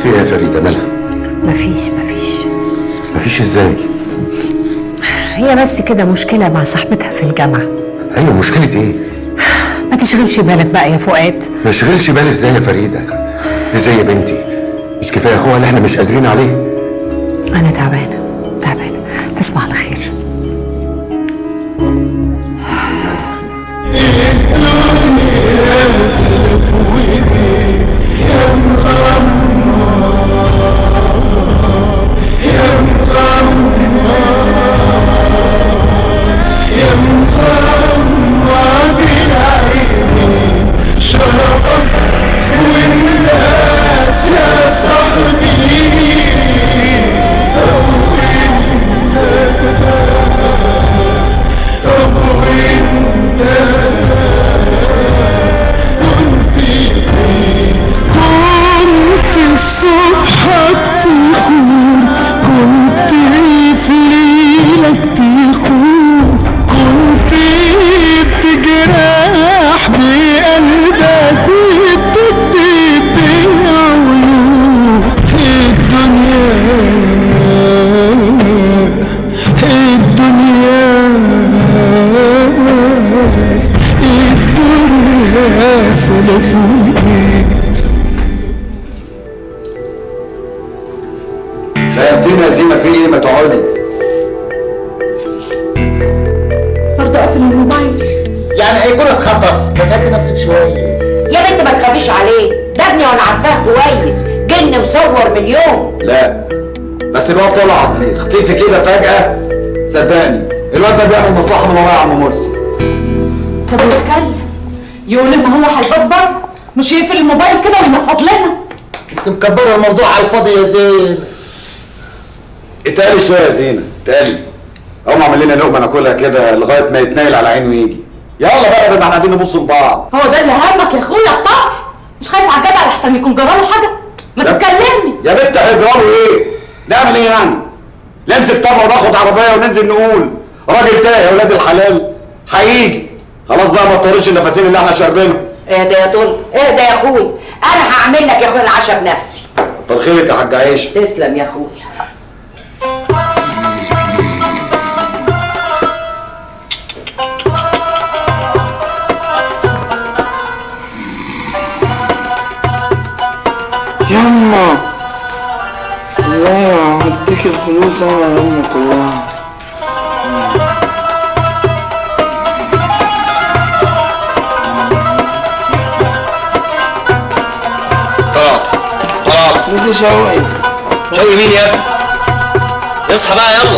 في ايه يا فريده مالها مفيش مفيش مفيش ازاي هي بس كده مشكلة مع صاحبتها في الجامعة ايوه مشكله ايه ما تشغلش بالك بقى يا فؤاد ما اشغلش بالي ازاي يا فريده دي زي بنتي مش كفايه اخوها اللي احنا مش قادرين عليه أنا تعبانة تعبانة تصبح على خير كنت في صبحك تخون كنت في ليلك تخون كنت بتجرح بقلبك وبتكتب بعيون الدنيا الدنيا الدنيا سلف ايديك فهمتينا يا زينه في ايه ما تقعدي برضه قافل الموبايل يعني هيكون اتخطف ما تهدي نفسك شويه يا بنت ما تخافيش عليه ده ابني وانا عارفاه كويس جن مصور من يوم لا بس الواد طلع اختفي كده فجأة صدقني الواد ده بيعمل مصلحة من ورايا يا عم مرسي طب ويتكلم يقول ان هو هيكبر مش يقفل الموبايل كده وينفض لنا انت مكبره الموضوع على الفاضي يا زين اتقالي شوية يا زينة اتقالي قوم اعمل لنا لقمة ناكلها كده لغاية ما يتنايل على عينه ويجي يلا بقى بدل ما احنا قاعدين نبص لبعض هو ده اللي همك يا اخويا الطرح مش خايف على الجدع لحسن يكون جراله حاجه ما تتكلمي يا بنت هيجراله ايه؟ نعمل ايه يعني؟ نمسك طبعا وناخد عربية وننزل نقول راجل تايه يا ولاد الحلال هيجي خلاص بقى ما تطرش النفسين اللي احنا شاربينهم اهدى يا طول اهدى يا اخوي انا هعمل لك يا اخويا العشاء بنفسي كتر خيرك يا حاج عيشه تسلم يا اخويا يما لا هديك الفلوس انا يا يما كلها طلعت طلعت فلوس يا شوقي شوقي مين يا ابني؟ اصحى بقى يلا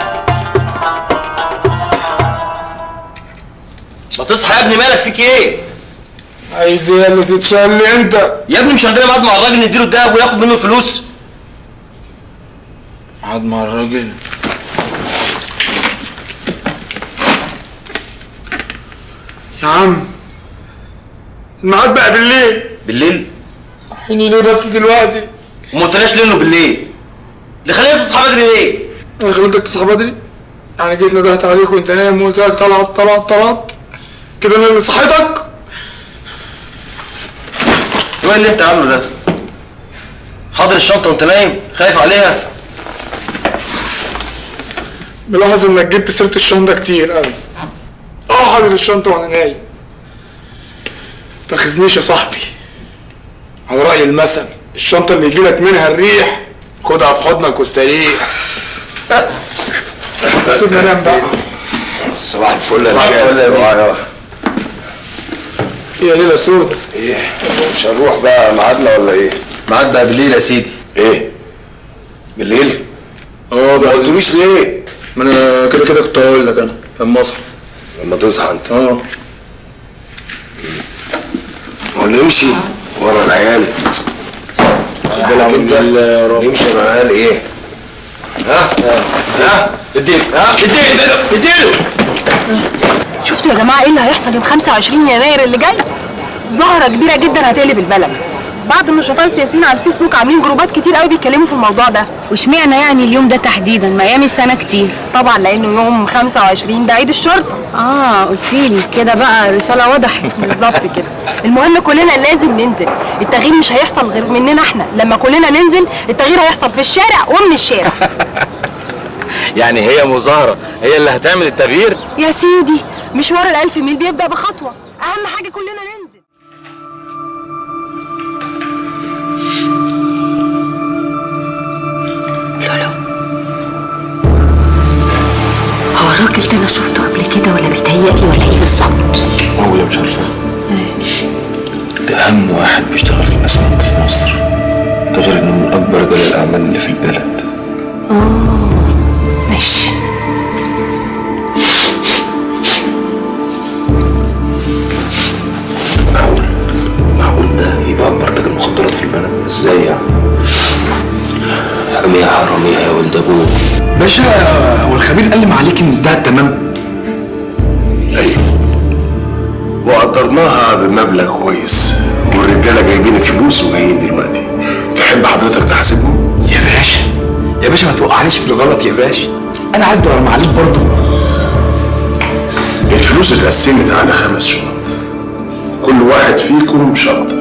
ما تصحى يا ابني مالك فيك ايه؟ عايز ايه اللي تتشل انت يا ابني مش عندنا ميعاد مع الراجل نديله الدهب وياخد منه الفلوس قعد مع الراجل يا عم الميعاد بقى بالليل بالليل؟ صحيني ليه بس دلوقتي وما قلتلناش ليه انه بالليل؟ اللي خلينا تصحى بدري ليه؟ انا خليتك تصحى بدري يعني جيت ندهت عليك وانت نايم وقلت لك طلعت طلعت طلعت كده انا اللي صحيتك ايه اللي انت عامله ده؟ حاضر الشنطه وانت نايم خايف عليها ملاحظ انك جبت سيره الشنطه كتير قوي اه حاضر الشنطه وانا نايم تاخذنيش يا صاحبي على راي المثل الشنطه اللي يجيلك منها الريح خدها في حضنك واستريح سيبنا نام بقى صباح الفل يا صباح الفل يا رجاله بيه. آه، ايه يا ليله سودا ايه مش هنروح بقى ميعادنا ولا ايه ميعاد بقى بالليل يا سيدي ايه بالليل اه ما قلتليش ليه ما انا كده كده كنت هقول لك انا لما اصحى لما تصحى انت اه ما نمشي ورا العيال خد بالك انت نمشي ورا العيال ايه ها ها اديله ها اديله اديله شفتوا يا جماعه ايه اللي هيحصل يوم 25 يناير اللي جاي ظاهره كبيره جدا هتقلب البلد بعض النشطاء السياسيين على الفيسبوك عاملين جروبات كتير قوي بيتكلموا في الموضوع ده واشمعنى يعني اليوم ده تحديدا ما ايام السنه كتير طبعا لانه يوم 25 ده عيد الشرطه اه قلتيلي كده بقى الرساله وضحت بالظبط كده المهم كلنا لازم ننزل التغيير مش هيحصل غير مننا احنا لما كلنا ننزل التغيير هيحصل في الشارع ومن الشارع يعني هي مظاهره هي اللي هتعمل التغيير يا سيدي مشوار الألف ميل بيبدأ بخطوة أهم حاجة كلنا ننزل لولو هو الراجل ده انا شفته قبل كده ولا بيتهيألي ولا ايه بالظبط هو مش عارفه ده اهم واحد بيشتغل في الاسمنت في مصر ده غير انه من اكبر رجال الاعمال اللي في البلد اه ماشي معقول معقول ده يبقى مرتب المخدرات في البلد ازاي يعني حرامية حرامية يا ولد ابوه باشا هو الخبير قال لي معاليك ان الدهب تمام ايوه وقدرناها بمبلغ كويس والرجاله جايبين الفلوس وجايين دلوقتي تحب حضرتك تحاسبهم يا باشا يا باشا ما توقعنيش في الغلط يا باشا انا عايز ادور معاليك برضه الفلوس اتقسمت على خمس شنط كل واحد فيكم شنطة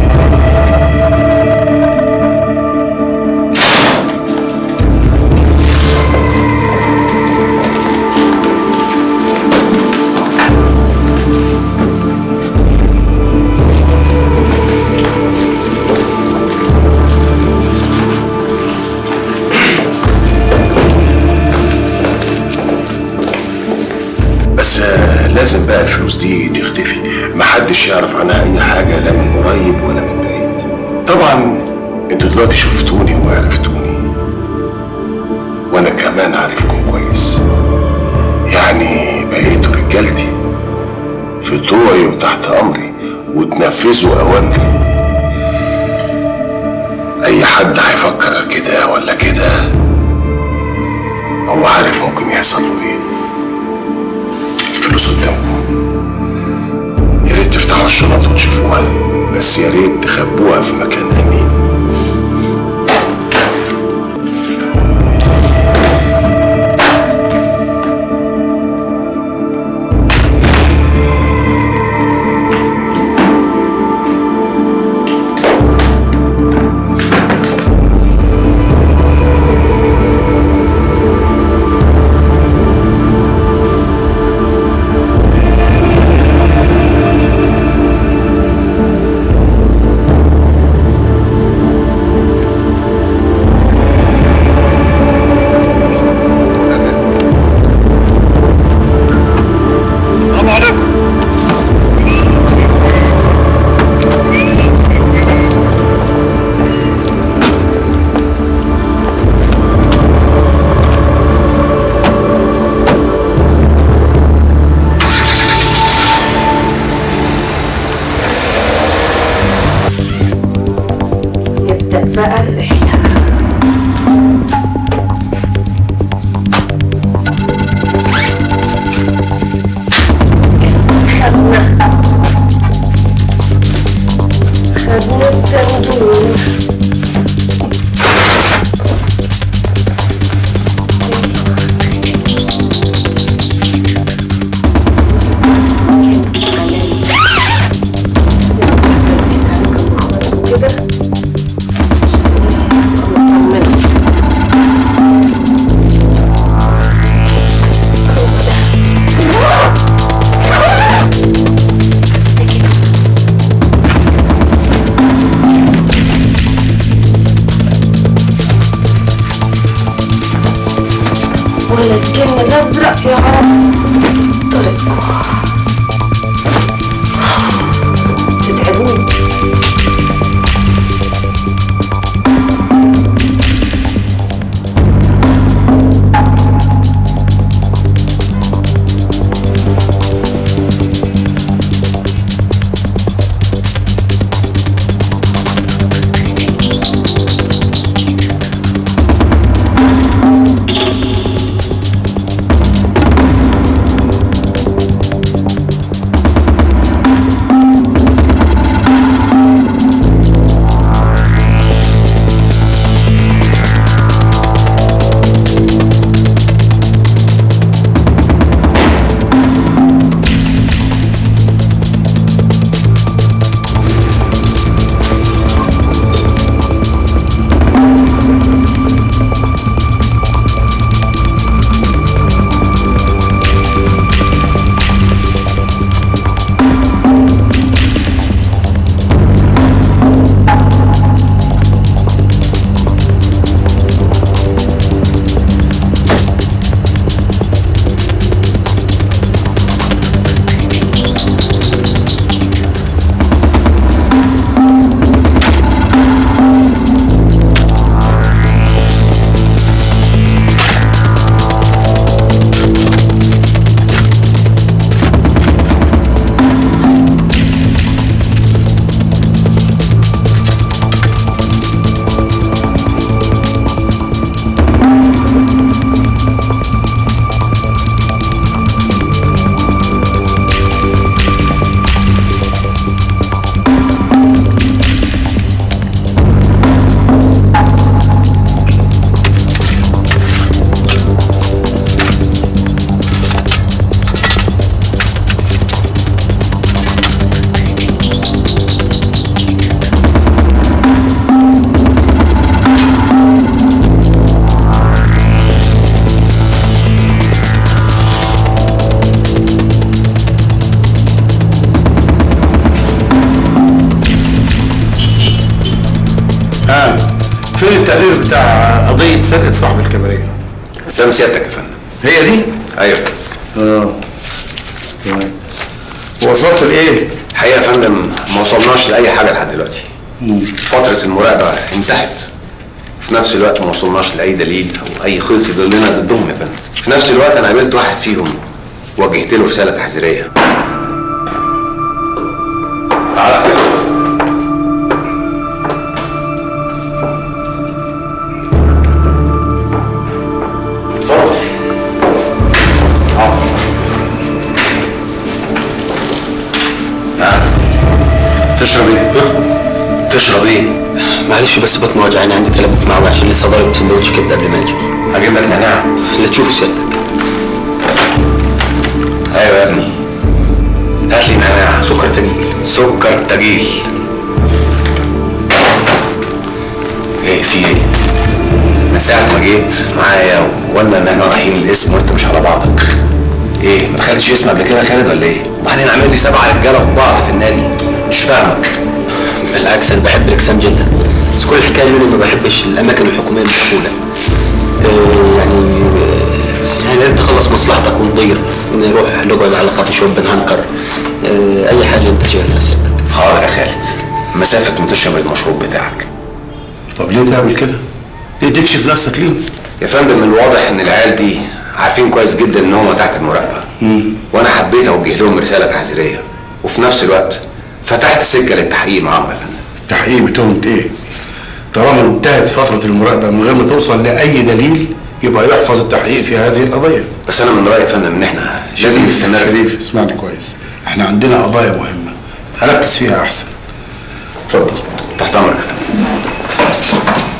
بس آه، لازم بقى الفلوس دي تختفي محدش يعرف عنها اي حاجة لا من قريب ولا من بعيد طبعا انتوا دلوقتي شفتوني وعرفتوني وانا كمان عارفكم كويس يعني بقيتوا رجالتي في طوعي وتحت امري وتنفذوا اوامري اي حد هيفكر كده ولا كده هو عارف ممكن يحصل له ايه الفلوس قدامكم يا ريت تفتحوا الشنط وتشوفوها بس يا ريت تخبوها في مكان امين نبدأ بقى الرحلة خزنة خزنة دندون كده ولا الجن الازرق يا رب طريقكم تتعبوني فين التقرير بتاع قضيه سرقه صاحب الكباريه فاهم سيادتك يا فندم هي دي ايوه اه تمام وصلت لايه الحقيقه يا فندم ما وصلناش لاي حاجه لحد دلوقتي فتره المراقبه انتهت في نفس الوقت ما وصلناش لاي دليل او اي خيط يدلنا ضدهم يا فندم في نفس الوقت انا قابلت واحد فيهم وجهت له رساله تحذيريه تعالى كده اتفضل تشرب ايه؟ تشرب ايه؟ معلش بس بطني وجعاني عندي تلبك معوي عشان لسه ضارب سندوتش كبده قبل ما اجي هجيب لك نعناع اللي تشوفه سيادتك ايوه يا ابني هات لي نعناع سكر تجيل سكر تجيل ايه في ايه؟ من ساعة ما جيت معايا وقلنا ان احنا رايحين الاسم وانت مش على بعضك ايه ما دخلتش اسم قبل كده يا خالد ولا ايه؟ وبعدين عامل لي سبع رجاله في بعض في النادي مش فاهمك بالعكس انا بحب الاجسام جدا بس كل الحكايه اني ما بحبش الاماكن الحكوميه المسؤوله آه، يعني آه، يعني يا ريت تخلص مصلحتك ونطير نروح نقعد على كافي شوب بنهنكر آه، اي حاجه انت شايفها سيادتك حاضر يا خالد مسافة ما تشرب المشروب بتاعك طب ليه تعمل كده؟ ليه تكشف نفسك ليهم؟ يا فندم من الواضح ان العيال دي عارفين كويس جدا ان هم تحت المراقبه وانا حبيت اوجه لهم رساله تحذيريه وفي نفس الوقت فتحت سكه للتحقيق معاهم يا فندم تحقيق بتهمة ايه؟ طالما انتهت فترة المراقبة من غير ما توصل لأي دليل يبقى يحفظ التحقيق في هذه القضية. بس انا من رايي يا فندم ان احنا لازم شريف نستمر شريف اسمعني كويس. احنا عندنا قضايا مهمة. هركز فيها أحسن. اتفضل. تحت امرك يا فندم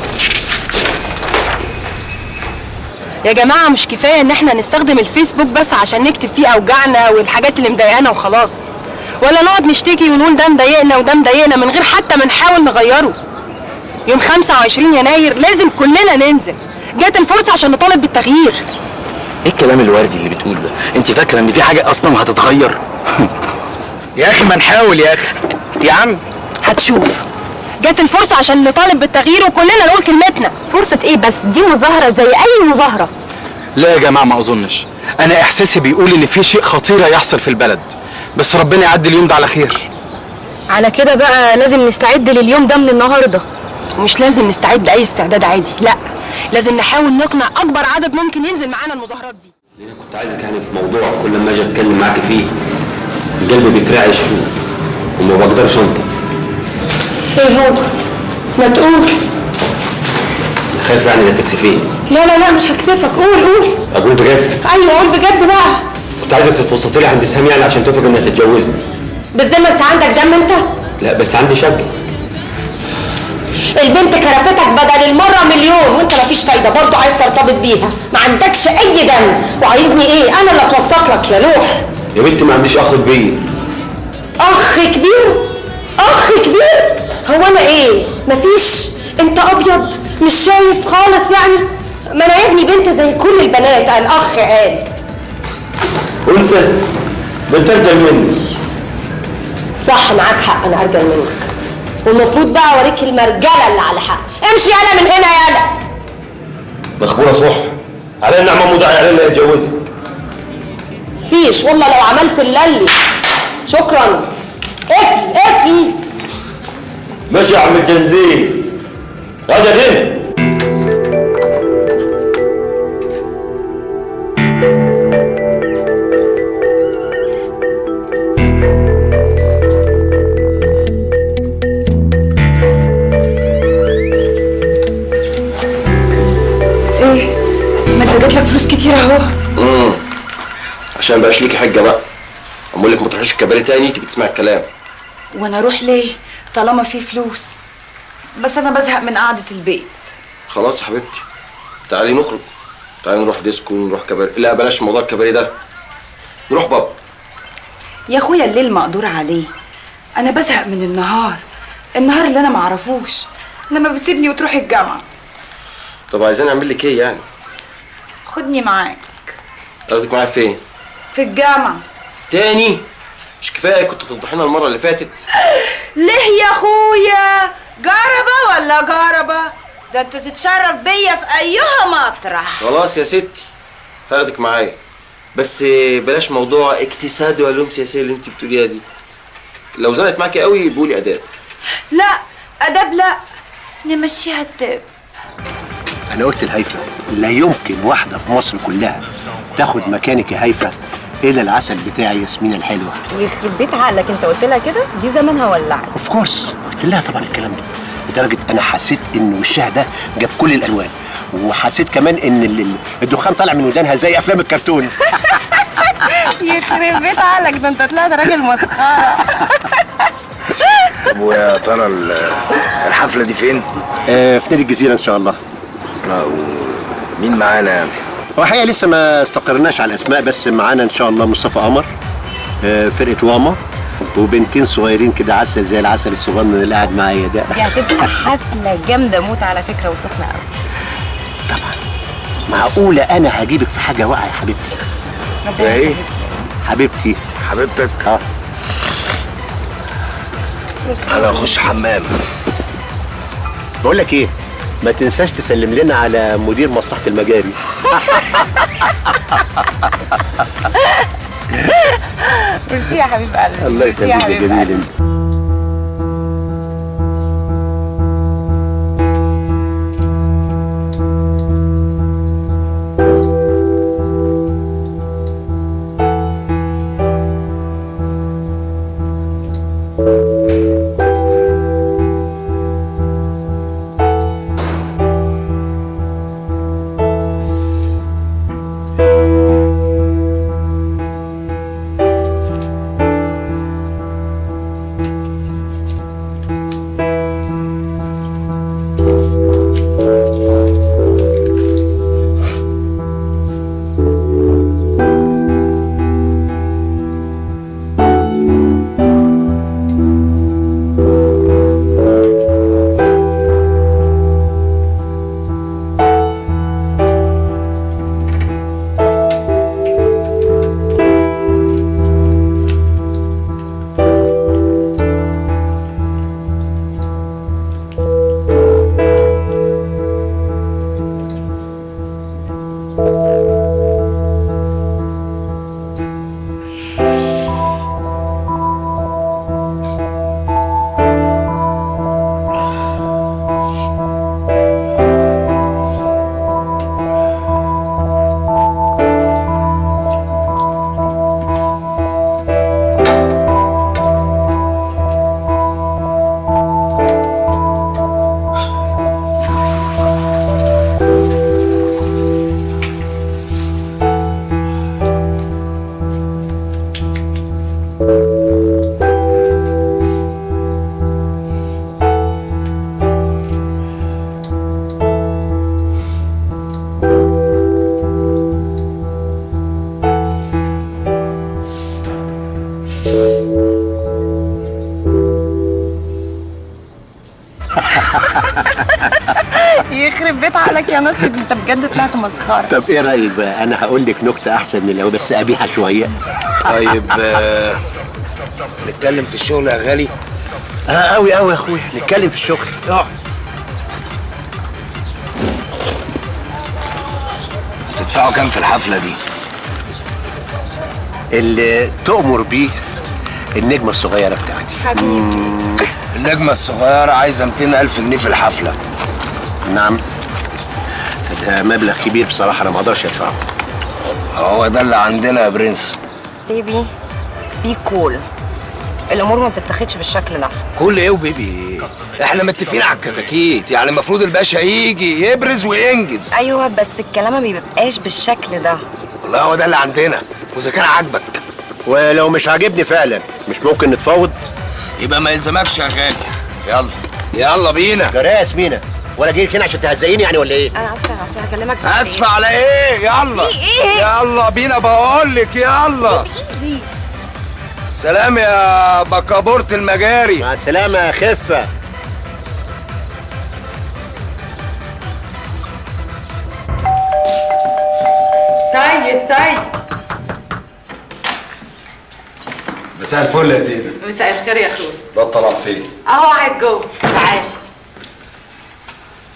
يا جماعة مش كفاية ان احنا نستخدم الفيسبوك بس عشان نكتب فيه اوجاعنا والحاجات اللي مضايقانا وخلاص ولا نقعد نشتكي ونقول ده مضايقنا وده مضايقنا من غير حتى ما نحاول نغيره يوم 25 يناير لازم كلنا ننزل جات الفرصة عشان نطالب بالتغيير ايه الكلام الوردي اللي بتقول ده انت فاكره ان في حاجه اصلا هتتغير يا اخي ما نحاول يا اخي يا عم هتشوف جات الفرصة عشان نطالب بالتغيير وكلنا نقول كلمتنا فرصة ايه بس دي مظاهرة زي اي مظاهرة لا يا جماعه ما اظنش انا احساسي بيقول ان في شيء خطير هيحصل في البلد بس ربنا يعدي اليوم ده على خير على كده بقى لازم نستعد لليوم ده من النهارده ومش لازم نستعد لاي استعداد عادي لا لازم نحاول نقنع اكبر عدد ممكن ينزل معانا المظاهرات دي انا كنت عايزك يعني في موضوع كل ما اجي اتكلم معاك فيه القلب بيترعش وما بقدرش انطق ايه هو ما تقول خايف يعني لا تكسفيني لا لا لا مش هكسفك قول قول اقول بجد ايوه قول بجد بقى كنت عايزك تتوسطي لي عند سامي يعني عشان توافق انها تتجوزني بالذمة انت عندك دم انت لا بس عندي شك البنت كرفتك بدل المرة مليون وانت مفيش فايدة برضه عايز ترتبط بيها ما عندكش اي دم وعايزني ايه انا اللي اتوسط لك يا لوح يا بنتي ما عنديش اخ كبير اخ كبير اخ كبير هو انا ايه مفيش انت ابيض مش شايف خالص يعني ما انا يا ابني بنت زي كل البنات الاخ قال انثى ده انت ارجل مني صح معاك حق انا ارجل منك والمفروض بقى اوريك المرجله اللي على حق امشي يالا من هنا يالا مخبوره صح على ان عمام مدعي علينا يتجوزك فيش والله لو عملت اللي شكرا قفل قفل ماشي يا عم الجنزير هذا هنا ايه ما انت جاتلك فلوس كتير اهو امم عشان بقاش ليكي حجه بقى اقول لك ما تروحيش الكباري تاني تيجي تسمع الكلام وانا اروح ليه طالما في فلوس بس انا بزهق من قعده البيت خلاص يا حبيبتي تعالي نخرج تعالي نروح ديسكو نروح كباري لا بلاش موضوع الكباري ده نروح بابا يا اخويا الليل مقدور عليه انا بزهق من النهار النهار اللي انا معرفوش لما بتسيبني وتروح الجامعه طب عايزين نعمل لك ايه يعني خدني معاك اخدك معايا فين في الجامعه تاني مش كفايه كنت تفضحينا المره اللي فاتت ليه يا اخويا جربة ولا جربة ده انت تتشرف بيا في ايها مطرح خلاص يا ستي هاخدك معايا بس بلاش موضوع اقتصاد وعلوم سياسيه اللي انت بتقوليها دي لو زنقت معاكي قوي بقولي اداب لا اداب لا نمشيها التاب انا قلت لهيفا لا يمكن واحده في مصر كلها تاخد مكانك يا هيفا الا العسل بتاعي ياسمين الحلوه يخرب بيت عقلك انت قلت لها كده دي زمانها ولعت اوف كورس قلت لها طبعا الكلام ده لدرجه انا حسيت ان وشها ده جاب كل الالوان وحسيت كمان ان ال- ال- الدخان طالع من ودانها زي افلام الكرتون يخرب بيت عقلك ده انت طلعت راجل مسخره ويا ترى ال- الحفله دي فين؟ آه في نادي الجزيره ان شاء الله لا مين معانا يعني؟ هو الحقيقه لسه ما استقرناش على الاسماء بس معانا ان شاء الله مصطفى قمر آه فرقه واما وبنتين صغيرين كده عسل زي العسل الصغنن اللي قاعد معايا ده دي هتبقى حفله جامده موت على فكره وسخنه قوي معقوله انا هجيبك في حاجه واقعه يا حبيبتي يا ايه؟ حبيبتي حبيبتك؟ اه انا اخش حمام بقول لك ايه ما تنساش تسلم لنا على مدير مصلحه المجاري ميرسي يا حبيب قلبي الله ميرسي يا يخليك يا حبيب جميل قلبي. انت يخرب بيت عقلك يا ناصر انت بجد طلعت مسخره طب ايه رايك بقى انا هقول لك نكته احسن من الاول بس قبيحه شويه طيب آه، نتكلم في الشغل يا غالي اه قوي قوي يا اخويا نتكلم في الشغل اقعد تدفعوا كام في الحفله دي؟ اللي تؤمر بيه النجمه الصغيره بتاعتي حبيبي النجمة الصغيرة عايزة 200 ألف جنيه في الحفلة نعم ده مبلغ كبير بصراحه انا ما اقدرش ادفعه هو ده اللي عندنا يا برنس بيبي بي كول الامور ما بتتاخدش بالشكل ده كل ايه وبيبي احنا متفقين على الكتاكيت يعني المفروض الباشا يجي يبرز وينجز ايوه بس الكلام ما بيبقاش بالشكل ده والله هو ده اللي عندنا واذا كان عاجبك ولو مش عاجبني فعلا مش ممكن نتفاوض يبقى ما يلزمكش يا غالي يلا يلا بينا جرى يا ياسمينة ولا جاي هنا عشان تهزقيني يعني ولا ايه انا اسفه يا اسفه هكلمك اسف على ايه يلا في ايه؟ يلا بينا بقول لك يلا بايدي سلام يا بكابورت المجاري مع السلامه يا خفه طيب طيب مساء الفل يا زينة مساء الخير يا اخوي ده طلع فين؟ اهو قاعد جوه تعال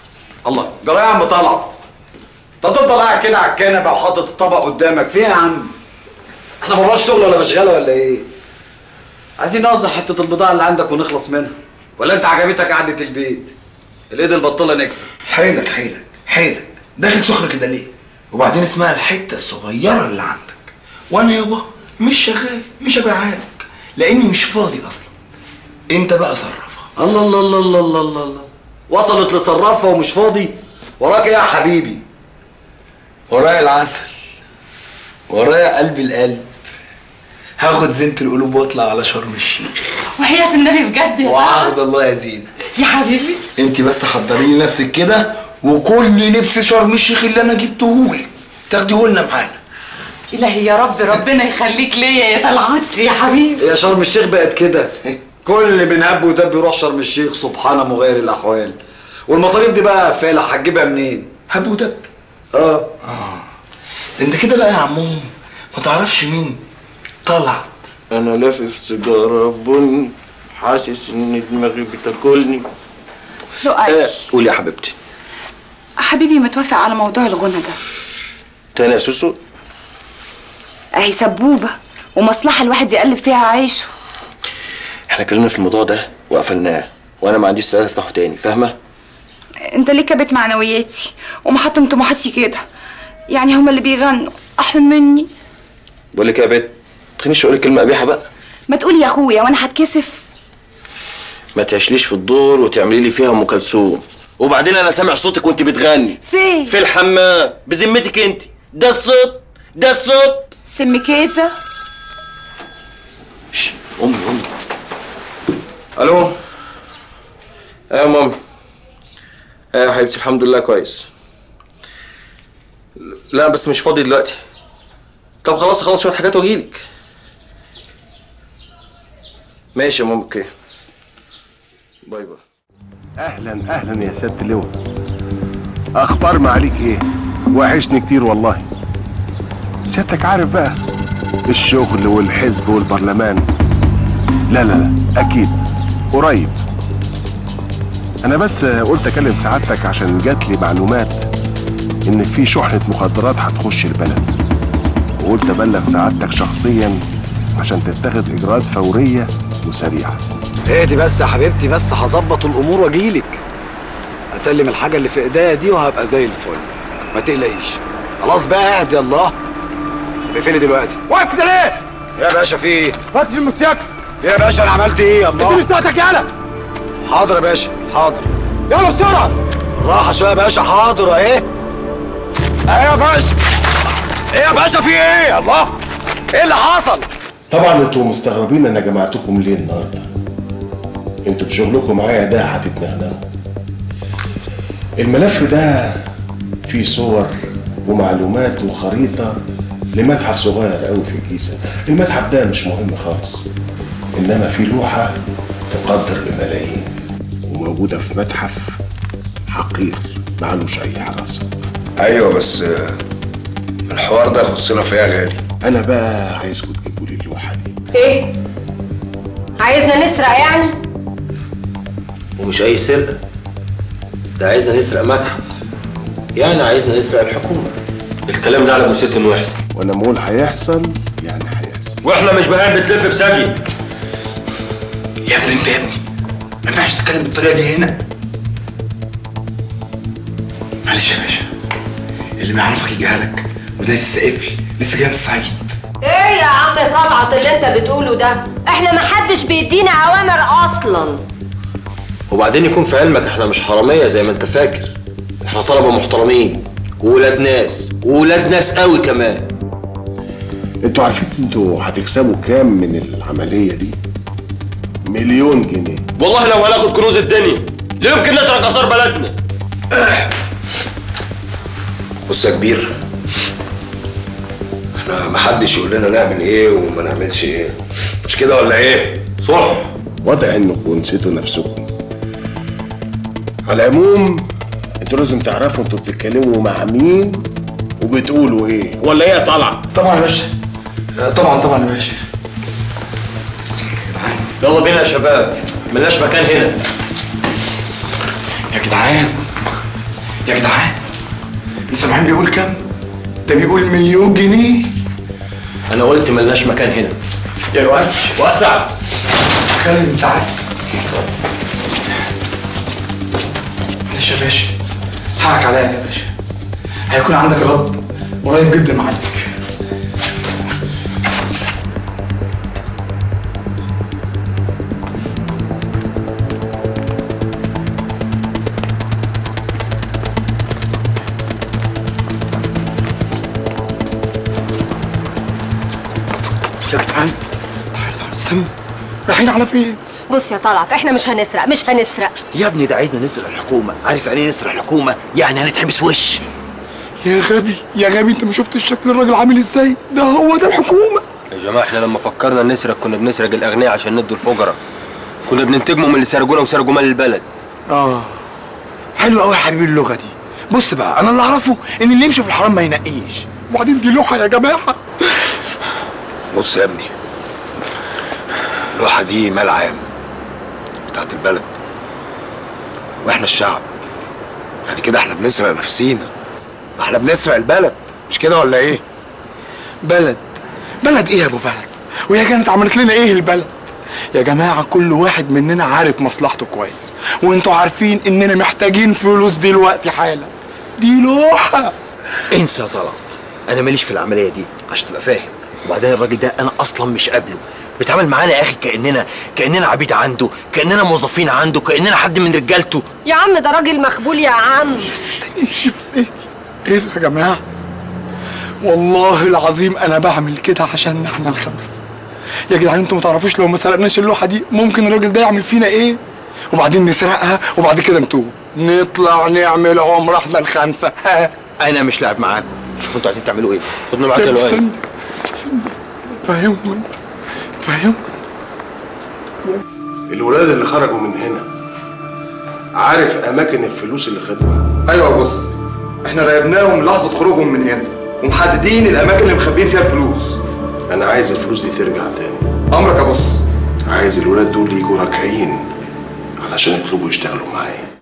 الله جرى يا عم طلعت انت تفضل قاعد كده على الكنبه وحاطط الطبق قدامك فين يا عم احنا مرناش شغل ولا مشغله ولا ايه عايزين نوزع حته البضاعه اللي عندك ونخلص منها ولا انت عجبتك قعده البيت الايد البطاله نكسب حيلك حيلك حيلك داخل سخن كده ليه وبعدين اسمها الحته الصغيره اللي عندك وانا يابا مش شغال مش هبيعها لك لاني مش فاضي اصلا انت بقى صرفها الله الله الله الله الله الله الله وصلت لصرافه ومش فاضي وراك ايه يا حبيبي ورايا العسل ورايا قلب القلب هاخد زينة القلوب واطلع على شرم الشيخ وحياة النبي بجد يا وعهد الله يا زينة يا حبيبي انت بس حضري لي نفسك كده وكل لبس شرم الشيخ اللي انا جبتهولك تاخديه لنا معانا إلهي يا رب ربنا يخليك ليا يا طلعتي يا حبيبي يا شرم الشيخ بقت كده كل من هب ودب يروح شرم الشيخ سبحانه مغير الاحوال والمصاريف دي بقى فالح هتجيبها منين هب ودب اه اه انت كده بقى يا عموم ما تعرفش مين طلعت انا لافف سيجاره بن حاسس ان دماغي بتاكلني لؤي قولي يا حبيبتي حبيبي متوافق على موضوع الغنى ده تاني يا سوسو اهي سبوبة ومصلحة الواحد يقلب فيها عيشه احنا اتكلمنا في الموضوع ده وقفلناه وانا ما عنديش استعداد افتحه تاني فاهمه انت ليه كبت معنوياتي ومحطم طموحاتي كده يعني هما اللي بيغنوا احلى مني بقول لك إيه يا بت تخلينيش اقول كلمه قبيحه بقى ما تقول يا اخويا وانا هتكسف ما تعيشليش في الدور وتعملي لي فيها ام كلثوم وبعدين انا سامع صوتك وانت بتغني فين في الحمام بذمتك انت ده الصوت ده الصوت سم كيزة امي امي الو ايوه يا مامي ايوه يا حبيبتي الحمد لله كويس لا بس مش فاضي دلوقتي طب خلاص اخلص شويه حاجات واجيلك ماشي يا ماما اوكي باي باي اهلا اهلا يا سياده اللواء اخبار معاليك ايه وحشني كتير والله سيادتك عارف بقى الشغل والحزب والبرلمان لا لا لا اكيد قريب انا بس قلت اكلم سعادتك عشان جات لي معلومات ان في شحنه مخدرات هتخش البلد وقلت ابلغ سعادتك شخصيا عشان تتخذ اجراءات فوريه وسريعه اهدي بس يا حبيبتي بس هظبط الامور واجيلك اسلم الحاجه اللي في ايديا دي وهبقى زي الفل ما تقلقيش خلاص بقى اهدي الله اقفلي دلوقتي واقف كده ليه؟ يا باشا في ايه فتش الموتوسيكل يا باشا انا عملت ايه يا الله اديني بتاعتك يالا حاضر يا باشا حاضر يلا بسرعه راحه شويه يا باشا حاضر اهي ايه يا باشا ايه يا باشا في ايه الله ايه اللي حصل طبعا انتوا مستغربين انا جمعتكم ليه النهارده انتوا بشغلكم معايا ده هتتنغنغوا الملف ده فيه صور ومعلومات وخريطة لمتحف صغير قوي في الجيزة المتحف ده مش مهم خالص إنما في لوحة تقدر بملايين وموجودة في متحف حقير معلوش أي حراسة ايوه بس آه، الحوار ده يخصنا فيها غالي أنا بقى عايزكم تجيبوا لي اللوحة دي ايه عايزنا نسرق يعني ومش اي سرقه ده عايزنا نسرق متحف يعني عايزنا نسرق الحكومه الكلام ده على جثتي انه يحصل وأنا بقول هيحصل يعني هيحصل واحنا مش بنات بتلف في ثانيه يا ابني انت يا ابني ما ينفعش تتكلم بالطريقه دي هنا معلش يا باشا اللي ما يعرفك يجهلك وده يستقفل لسه جاي من الصعيد ايه يا عم طلعت اللي انت بتقوله ده احنا محدش بيدينا اوامر اصلا وبعدين يكون في علمك احنا مش حراميه زي ما انت فاكر احنا طلبه محترمين وولاد ناس وولاد ناس قوي كمان انتوا عارفين انتوا هتكسبوا كام من العملية دي؟ مليون جنيه والله لو هناخد كنوز الدنيا لا يمكن نسرق اثار بلدنا بص يا كبير احنا محدش يقول لنا نعمل ايه وما نعملش ايه مش كده ولا ايه؟ صح واضح انكم نسيتوا نفسكم على العموم انتوا لازم تعرفوا انتوا بتتكلموا مع مين وبتقولوا ايه ولا ايه يا طلع طبعا يا باشا طبعا طبعا يا باشا يلا بينا يا شباب ملناش مكان هنا يا جدعان يا جدعان انت سامعين بيقول كام؟ ده بيقول مليون جنيه انا قلت ملناش مكان هنا يا الواد وسع خالد انت عارف معلش يا باشا حقك عليا يا باشا هيكون عندك رد قريب جدا معاك يا جدعان استنى رايحين على فين؟ بص يا طلعت احنا مش هنسرق مش هنسرق يا ابني ده عايزنا نسرق الحكومه عارف يعني ايه نسرق الحكومه يعني هنتحبس وش يا غبي يا غبي انت ما شفتش شكل الراجل عامل ازاي؟ ده هو ده الحكومه يا جماعه احنا لما فكرنا نسرق كنا بنسرق الاغنياء عشان ندوا الفقراء كنا بننتجموا من اللي سرقونا وسرقوا مال البلد اه حلو قوي يا حبيبي اللغه دي بص بقى انا اللي اعرفه ان اللي يمشي في الحرام ما ينقيش وبعدين دي لوحه يا جماعه بص يا ابني اللوحة دي مال عام بتاعت البلد واحنا الشعب يعني كده احنا بنسرق نفسينا ما احنا بنسرق البلد مش كده ولا ايه؟ بلد بلد ايه يا ابو بلد وهي كانت عملت لنا ايه البلد يا جماعة كل واحد مننا عارف مصلحته كويس وانتوا عارفين اننا محتاجين فلوس دلوقتي حالا دي لوحة انسى يا طلعت انا ماليش في العمليه دي عشان تبقى فاهم وبعدين الراجل ده انا اصلا مش قابله بيتعامل معانا يا اخي كاننا كاننا عبيد عنده كاننا موظفين عنده كاننا حد من رجالته يا عم ده راجل مخبول يا عم شوف ايه دي ايه ده يا جماعة والله العظيم انا بعمل كده عشان احنا الخمسة يا جدعان انتوا ما تعرفوش لو ما سرقناش اللوحة دي ممكن الراجل ده يعمل فينا ايه وبعدين نسرقها وبعد كده نتوب نطلع نعمل عمرة احنا الخمسة ها انا مش لاعب معاكم شوفوا انتوا عايزين تعملوا ايه خدنا معاك طب يا لؤي استنى. فاهمهم انت فاهم الولاد اللي خرجوا من هنا عارف اماكن الفلوس اللي خدوها ايوه بص احنا راقبناهم لحظة خروجهم من هنا ومحددين الاماكن اللي مخبين فيها الفلوس انا عايز الفلوس دي ترجع تاني امرك يا بص عايز الولاد دول يجوا راكعين علشان يطلبوا يشتغلوا معايا